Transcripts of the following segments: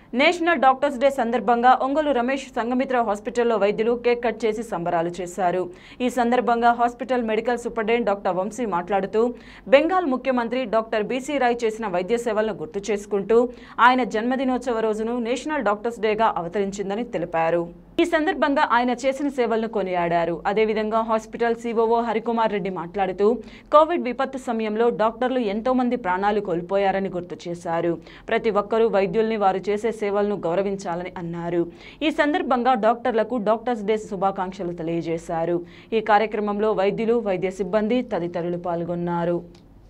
national doctors day సందర్భంగా ఒంగోలు రమేష్ సంగమిత్ర హాస్పిటల్లో వైద్యులు కేక్ కట్ చేసి సంబరాలు చేశారు ఈ సందర్భంగా hospital medical superintendent doctor Vamsi మాట్లాడుతూ బెంగాల్ ముఖ్యమంత్రి డాక్టర్ బీసీ రాయ్ చేసిన వైద్య సేవలను గుర్తు చేసుకుంటూ ఆయన జన్మదినోత్సవ రోజును నేషనల్ డాక్టర్స్ డేగా అవతరించిందని తెలిపారు ఈ సందర్భంగా ఆయన చేసిన సేవలను కొనియాడారు అదేవిధంగా హాస్పిటల్ సిఓఓ హరికుమార్ రెడ్డి మాట్లాడుతూ కోవిడ్ విపత్తు సమయంలో డాక్టర్లు ఎంతో మంది ప్రాణాలు కోల్పోయారని గుర్తు చేశారు ప్రతి ఒక్కరూ వైద్యుల్ని వారు చేసే సేవలను గౌరవించాలని అన్నారు ఈ సందర్భంగా డాక్టర్లకు డాక్టర్స్ డే శుభాకాంక్షలు తెలియజేశారు ఈ కార్యక్రమంలో వైద్యులు వైద్య సిబ్బంది తదితరులు పాల్గొన్నారు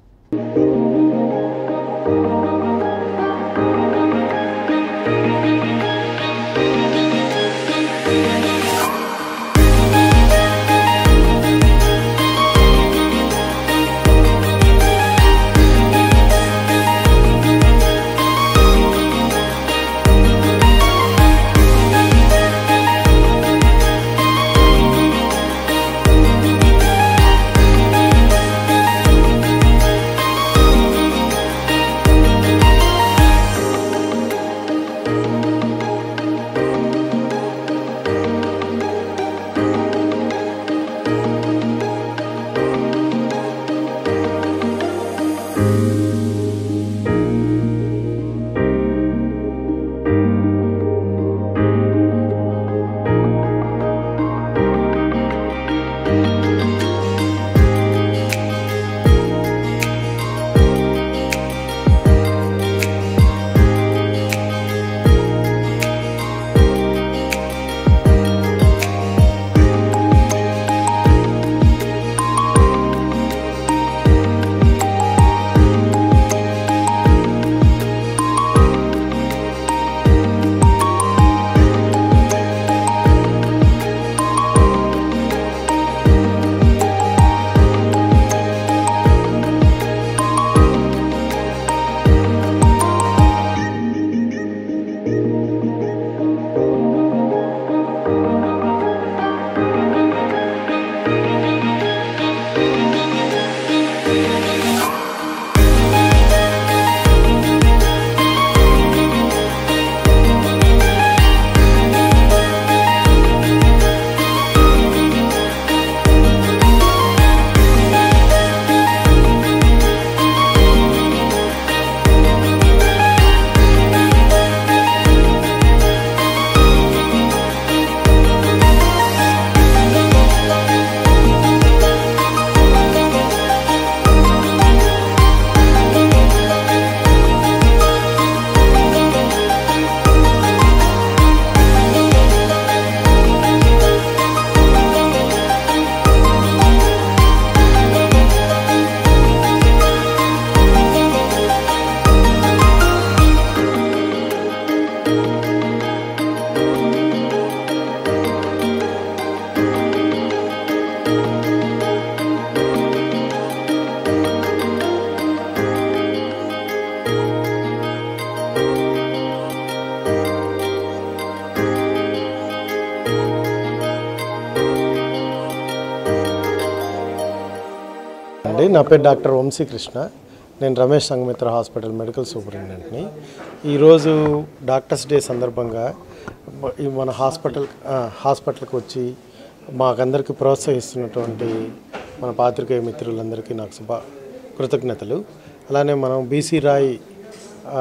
అండి నా పేరు డాక్టర్ వంశీకృష్ణ నేను రమేష్ సంగమిత్ర హాస్పిటల్ మెడికల్ సూపరింటెండెంట్ని ఈరోజు డాక్టర్స్ డే సందర్భంగా బ- ఈ మన హాస్పిటల్ ఆ, హాస్పిటల్కి వచ్చి మాకందరికి ప్రోత్సహిస్తున్నటువంటి మన పాత్రికేయ మిత్రులందరికీ నాకు శుభ కృతజ్ఞతలు అలానే మనం బీసీ రాయ్ ఆ,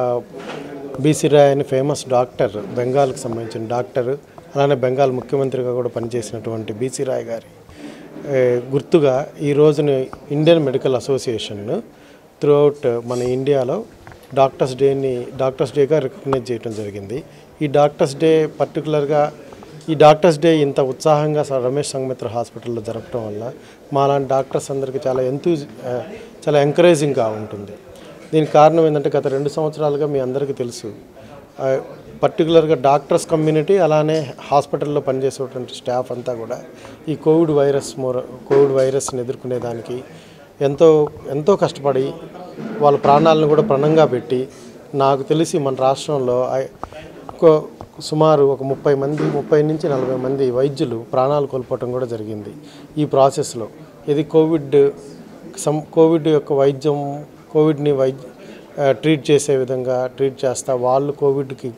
బీసీ రాయ్ అని ఫేమస్ డాక్టర్ బెంగాల్కి సంబంధించిన డాక్టర్ అలానే బెంగాల్ ముఖ్యమంత్రిగా కూడా పనిచేసినటువంటి బీసీ రాయ్ గారి ఏ, గుర్తుగా ఈ రోజున ఇండియన్ మెడికల్ అసోసియేషన్ త్రూఅవుట్ మన ఇండియాలో డాక్టర్స్ డేని డాక్టర్స్ డేగా రికగ్నైజ్ చేయడం జరిగింది ఈ డాక్టర్స్ డే పర్టికులర్గా ఈ డాక్టర్స్ డే ఇంత ఉత్సాహంగా స- రమేష్ సంగమిత్ర హాస్పిటల్లో జరపడం వల్ల మాలాంటి డాక్టర్స్ అందరికీ చాలా ఎంతూజ్ చాలా ఎంకరేజింగ్గా ఉంటుంది దీనికి కారణం ఏంటంటే గత రెండు సంవత్సరాలుగా మీ అందరికీ తెలుసు ఆ, పర్టికులర్గా డాక్టర్స్ కమ్యూనిటీ అలానే హాస్పిటల్లో పనిచేసేటువంటి స్టాఫ్ అంతా కూడా ఈ కోవిడ్ వైరస్ మూర కోవిడ్ వైరస్ని ఎదుర్కొనేదానికి ఎంతో ఎంతో కష్టపడి వాళ్ళ ప్రాణాలను కూడా ప్రణంగా పెట్టి నాకు తెలిసి మన రాష్ట్రంలో ఐ- ఒక- సుమారు ఒక ముప్పై మంది ముప్పై నుంచి నలభై మంది వైద్యులు ప్రాణాలు కోల్పోవటం కూడా జరిగింది ఈ ప్రాసెస్లో ఇది కోవిడ్ సం కోవిడ్ యొక్క వైద్యం కోవిడ్ని వైద్య ఆ, ట్రీట్ చేసే విధంగా ట్రీట్ చేస్తా వాళ్ళు కోవిడ్కి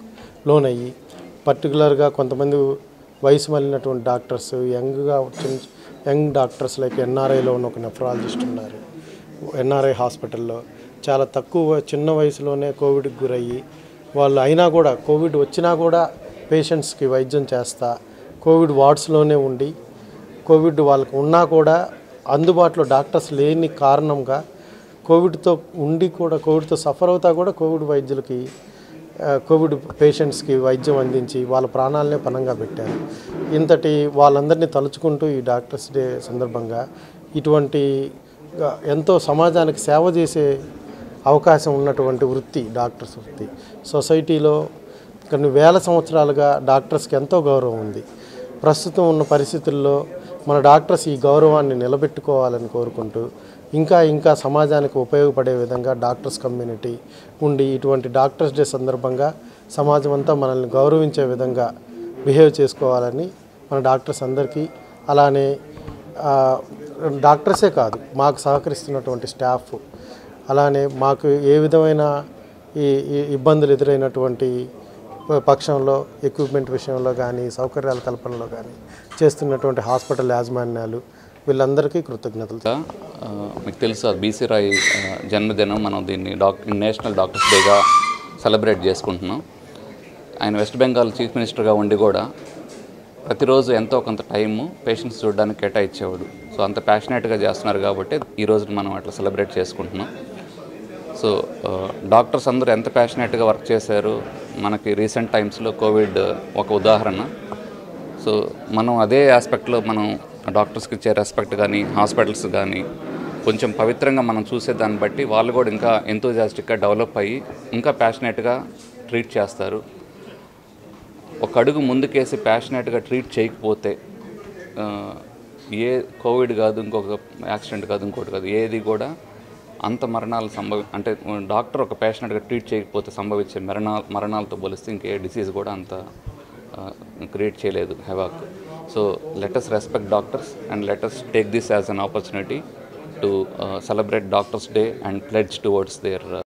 లోనయ్యి పర్టికులర్గా కొంతమంది వయసు మళ్ళినటువంటి డాక్టర్స్ యంగ్గా చిన్న యంగ్ డాక్టర్స్ లైక్ ఎన్ఆర్ఐలో ఉన్న ఒక నెఫ్రాలజిస్ట్ ఉన్నారు ఎన్ఆర్ఐ హాస్పిటల్లో చాలా తక్కువ చిన్న వయసులోనే కోవిడ్కి గురయ్యి వాళ్ళు అయినా కూడా కోవిడ్ వచ్చినా కూడా పేషెంట్స్కి వైద్యం చేస్తా కోవిడ్ వార్డ్స్లోనే ఉండి కోవిడ్ వాళ్ళకు ఉన్నా కూడా అందుబాటులో డాక్టర్స్ లేని కారణంగా కోవిడ్తో ఉండి కూడా కోవిడ్తో సఫర్ అవుతా కూడా కోవిడ్ వైద్యులకి ఆ, కోవిడ్ పేషెంట్స్కి వైద్యం అందించి వాళ్ళ ప్రాణాలనే పణంగా పెట్టారు ఇంతటి వాళ్ళందరినీ తలుచుకుంటూ ఈ డాక్టర్స్ డే సందర్భంగా ఇటువంటి ఆ, ఎంతో సమాజానికి సేవ చేసే అవకాశం ఉన్నటువంటి వృత్తి డాక్టర్స్ వృత్తి సొసైటీలో కొన్ని వేల సంవత్సరాలుగా డాక్టర్స్కి ఎంతో గౌరవం ఉంది ప్రస్తుతం ఉన్న పరిస్థితుల్లో మన డాక్టర్స్ ఈ గౌరవాన్ని నిలబెట్టుకోవాలని కోరుకుంటూ ఇంకా ఇంకా సమాజానికి ఉపయోగపడే విధంగా డాక్టర్స్ కమ్యూనిటీ ఉండి ఇటువంటి డాక్టర్స్ డే సందర్భంగా సమాజం అంతా మనల్ని గౌరవించే విధంగా బిహేవ్ చేసుకోవాలని మన డాక్టర్స్ అందరికీ అలానే ఆ, డాక్టర్సే కాదు మాకు సహకరిస్తున్నటువంటి స్టాఫ్ అలానే మాకు ఏ విధమైన ఈ ఈ ఇబ్బందులు ఎదురైనటువంటి పక్షంలో ఎక్విప్మెంట్ విషయంలో కానీ సౌకర్యాల కల్పనలో కానీ చేస్తున్నటువంటి హాస్పిటల్ యాజమాన్యాలు వీళ్ళందరికీ కృతజ్ఞతలు ఆ, మీకు తెలుసు బీసీ రాయ్ ఆ, జన్మదినం మనం దీన్ని డాక్ నేషనల్ డాక్టర్స్ డేగా సెలబ్రేట్ చేసుకుంటున్నాం ఆయన వెస్ట్ బెంగాల్ చీఫ్ మినిస్టర్గా ఉండి కూడా ప్రతిరోజు ఎంతో కొంత టైము పేషెంట్స్ చూడడానికి కేటాయించేవాడు సో అంత ప్యాషనేట్గా చేస్తున్నారు కాబట్టి ఈ రోజు మనం అట్లా సెలబ్రేట్ చేసుకుంటున్నాం సో ఆ, డాక్టర్స్ అందరూ ఎంత ప్యాషనేట్గా వర్క్ చేశారు మనకి రీసెంట్ టైమ్స్లో కోవిడ్ ఒక ఉదాహరణ సో మనం అదే ఆస్పెక్ట్లో మనం డాక్టర్స్కి ఇచ్చే రెస్పెక్ట్ కానీ హాస్పిటల్స్ కానీ కొంచెం పవిత్రంగా మనం చూసే దాన్ని బట్టి వాళ్ళు కూడా ఇంకా ఎంతోజాస్టిక్గా డెవలప్ అయ్యి ఇంకా ప్యాషనేట్గా ట్రీట్ చేస్తారు ఒక అడుగు ముందుకేసి ప్యాషనేట్గా ట్రీట్ చేయకపోతే ఆ, ఏ కోవిడ్ కాదు ఇంకొక యాక్సిడెంట్ కాదు ఇంకోటి కాదు ఏది కూడా అంత మరణాలు సంభవి అంటే డాక్టర్ ఒక ప్యాషనేట్గా ట్రీట్ చేయకపోతే సంభవించే మరణాలు మరణాలతో పోలిస్తే ఇంకే డిసీజ్ కూడా అంత క్రియేట్ చేయలేదు havoc so let us respect doctors and let us take this as an opportunity to celebrate doctors day and pledge towards there